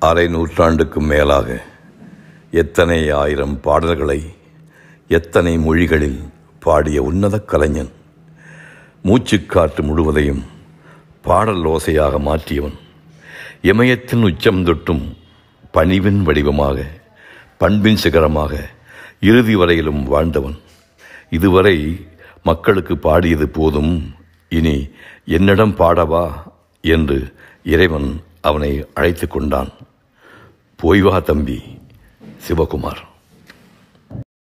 அரை நூற்றாண்டுக்கும் மேலாக எத்தனை ஆயிரம் பாடல்களை எத்தனை மொழிகளில் பாடிய உன்னத கலைஞன் மூச்சுக்காற்று முழுவதையும் பாடல் ஓசையாக மாற்றியவன் இமயத்தின் உச்சம் தொட்டும் பணிவின் வடிவமாக பண்பின் சிகரமாக இறுதி வரையிலும் வாழ்ந்தவன் இதுவரை மக்களுக்கு பாடியது போதும் இனி என்னிடம் பாடவா என்று இறைவன் அவனை அழைத்து கொண்டான் போய் வா தம்பி சிவகுமார்